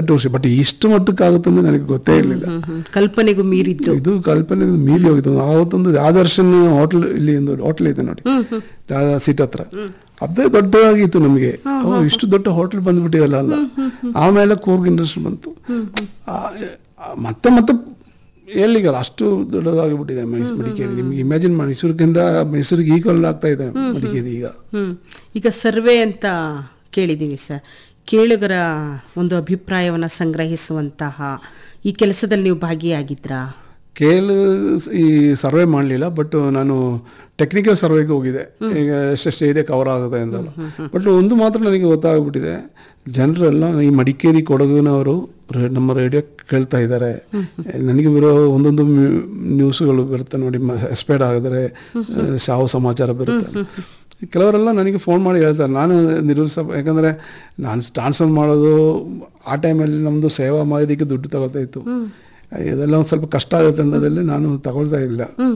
ವರ್ಷ ಬಟ್ ಇಷ್ಟು ಮಟ್ಟಕ್ಕೆ ಆಗುತ್ತೆ ಅಂತ ನನಗೆ ಗೊತ್ತೇ ಇರಲಿಲ್ಲ ಹ್ಮ್, ಹ್ಮ್. ಕಲ್ಪನೆಗೂ ಮೀರಿದ್ದು ಇದು ಕಲ್ಪನೆ ಮೀರಿ ಹೋಗಿತ್ತು ಆವತ್ತೊಂದು ಆದರ್ಶನ್ ಹೋಟ್ಲ್ ಇಲ್ಲಿ ಒಂದು ಹೋಟ್ಲ್ ಇದೆ ನೋಡಿ ಸೀಟ್ ಹತ್ರ ಅದೇ ದೊಡ್ಡದಾಗಿತ್ತು ನಮಗೆ ಓ ಇಷ್ಟು ದೊಡ್ಡ ಹೋಟ್ಲ್ ಬಂದ್ಬಿಟ್ಟಿದಲ್ಲ ಅಲ್ಲ ಆಮೇಲೆ ಕೂರ್ಗ್ ಇಂಡಸ್ಟ್ರಿ ಬಂತು ಆ, ಆ, ಮತ್ತೆ ಮತ್ತೆ ಎಲ್ಲಿಗಲ್ಲ ಅಷ್ಟು ದೊಡ್ಡದಾಗಿಬಿಟ್ಟಿದೆ ಮೈಸೂರು ಮಡಿಕೇರಿ ನಿಮ್ಗೆ ಇಮ್ಯಾಜಿನ್ ಮೈಸೂರಿಗಿಂತ ಮೈಸೂರಿಗೆ ಈಕ್ವಲ್ ಆಗ್ತಾ ಇದೆ ಮಡಿಕೇರಿ ಈಗ ಹ್ಮ್ ಈಗ ಸರ್ವೆ ಅಂತ ಕೇಳಿದ್ದೀವಿ ಸರ್ ಕೇಳುಗರ ಒಂದು ಅಭಿಪ್ರಾಯವನ್ನು ಸಂಗ್ರಹಿಸುವಂತಹ ಈ ಕೆಲಸದಲ್ಲಿ ನೀವು ಭಾಗಿಯಾಗಿದ್ರಾ ಕೇಲ್ ಈ ಸರ್ವೆ ಮಾಡಲಿಲ್ಲ ಬಟ್ ನಾನು ಟೆಕ್ನಿಕಲ್ ಸರ್ವೆಗೆ ಹೋಗಿದ್ದೆ ಈಗ ಎಷ್ಟೆಷ್ಟು ಏರಿಯಾ ಕವರ್ ಆಗುತ್ತೆ ಅಂತಲ್ಲ ಬಟ್ ಒಂದು ಮಾತ್ರ ನನಗೆ ಗೊತ್ತಾಗ್ಬಿಟ್ಟಿದೆ ಜನರೆಲ್ಲ ಈ ಮಡಿಕೇರಿ ಕೊಡಗಿನವರು ರೆ- ನಮ್ಮ ರೇಡಿಯೋ ಕೇಳ್ತಾ ಇದ್ದಾರೆ ನನಗೆ ಬರೋ ಒಂದೊಂದು ನ್ಯೂಸ್ಗಳು ಬರುತ್ತೆ ನೋಡಿ ಎಸ್ಪೇಡ್ ಆಗಿದ್ರೆ ಸಾವು ಸಮಾಚಾರ ಬರುತ್ತೆ ಕೆಲವರೆಲ್ಲ ನನಗೆ ಫೋನ್ ಮಾಡಿ ಹೇಳ್ತಾರೆ ನಾನು ನಿರುತ್ಸ ಯಾಕಂದರೆ ನಾನು ಟ್ರಾನ್ಸ್ಫರ್ ಮಾಡೋದು ಆ ಟೈಮಲ್ಲಿ ನಮ್ಮದು ಸೇವಾ ಮಾಡೋದಕ್ಕೆ ದುಡ್ಡು ತಗೊಳ್ತಾ ಇತ್ತು ಇದೆಲ್ಲ ಒಂದು ಸ್ವಲ್ಪ ಕಷ್ಟ ಆಗುತ್ತೆ ಅನ್ನೋದ್ರಲ್ಲಿ ನಾನು ತಗೊಳ್ತಾ ಇಲ್ಲ